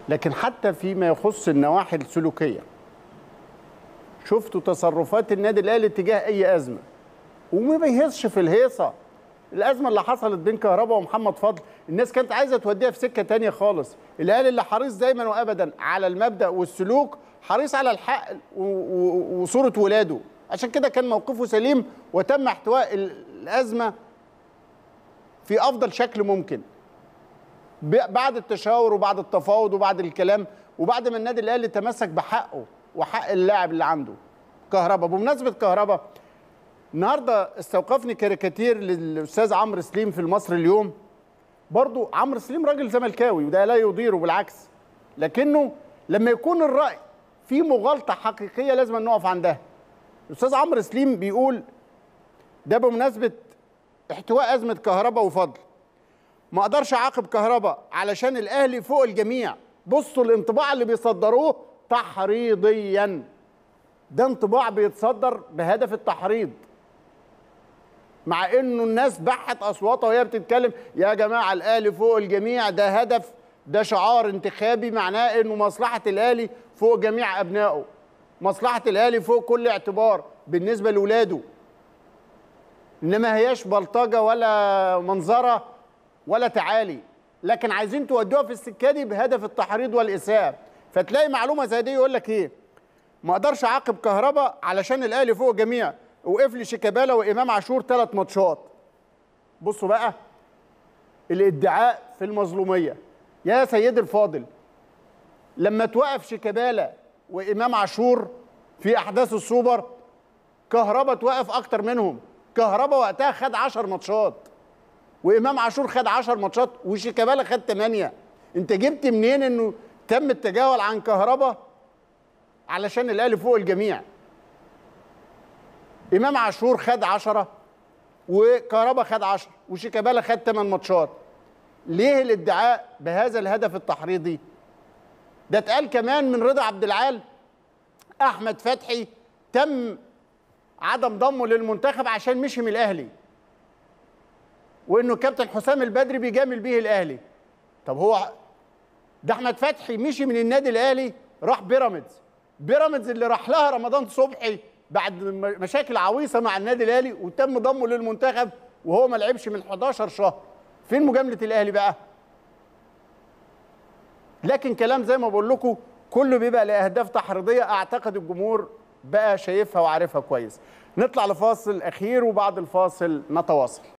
لكن حتى فيما يخص النواحي السلوكيه شفتوا تصرفات النادي الاهلي تجاه اي ازمه وما بيهزش في الهيصه الازمه اللي حصلت بين كهربا ومحمد فضل الناس كانت عايزه توديها في سكه تانية خالص الاهلي اللي حريص دايما وابدا على المبدا والسلوك حريص على الحق و- و- وصوره ولاده عشان كده كان موقفه سليم وتم احتواء ال- الازمه في افضل شكل ممكن ب- بعد التشاور وبعد التفاوض وبعد الكلام وبعد ما النادي الاهلي تمسك بحقه وحق اللاعب اللي عنده كهربا بمناسبه كهربا النهارده استوقفني كاريكاتير للاستاذ عمرو سليم في المصري اليوم برضو عمرو سليم راجل زملكاوي وده لا يضيره بالعكس لكنه لما يكون الراي في مغالطه حقيقيه لازم نقف عندها الاستاذ عمرو سليم بيقول ده بمناسبه احتواء ازمه كهرباء وفضل ما اقدرش اعاقب كهرباء علشان الاهلي فوق الجميع بصوا الانطباع اللي بيصدروه تحريضيا ده انطباع بيتصدر بهدف التحريض مع انه الناس بحت اصواتها وهي بتتكلم يا جماعه الاهلي فوق الجميع ده هدف ده شعار انتخابي معناه انه مصلحه الاهلي فوق جميع ابنائه مصلحه الاهلي فوق كل اعتبار بالنسبه لاولاده انما هياش بلطجه ولا منظره ولا تعالي لكن عايزين تودوها في السكه دي بهدف التحريض والاساءه فتلاقي معلومه زي دي يقول لك ايه ما اقدرش اعاقب كهربا علشان الاهلي فوق جميع وقف لي شيكابالا وامام عاشور ثلاث ماتشات بصوا بقى الادعاء في المظلوميه يا سيدي الفاضل لما توقف شيكابالا وامام عاشور في احداث السوبر كهربا توقف اكتر منهم كهربا وقتها خد 10 ماتشات وامام عاشور خد 10 ماتشات وشيكابالا خد 8 انت جبت منين انه تم التجاهل عن كهربا علشان الاهلي فوق الجميع امام عاشور خد 10 وكهربا خد 10 وشيكابالا خد 8 ماتشات ليه الادعاء بهذا الهدف التحريضي ده اتقال كمان من رضا عبد العال احمد فتحي تم عدم ضمه للمنتخب عشان مشي من الاهلي وانه كابتن حسام البدري بيجامل بيه الاهلي طب هو ده احمد فتحي مشي من النادي الاهلي راح بيراميدز بيراميدز اللي راح لها رمضان صبحي بعد م- مشاكل عويصه مع النادي الاهلي وتم ضمه للمنتخب وهو ما لعبش من 11 شهر فين مجامله الاهلي بقى لكن كلام زي ما بقول لكم كله بيبقى لاهداف تحريضيه اعتقد الجمهور بقى شايفها وعارفها كويس نطلع لفاصل اخير وبعد الفاصل نتواصل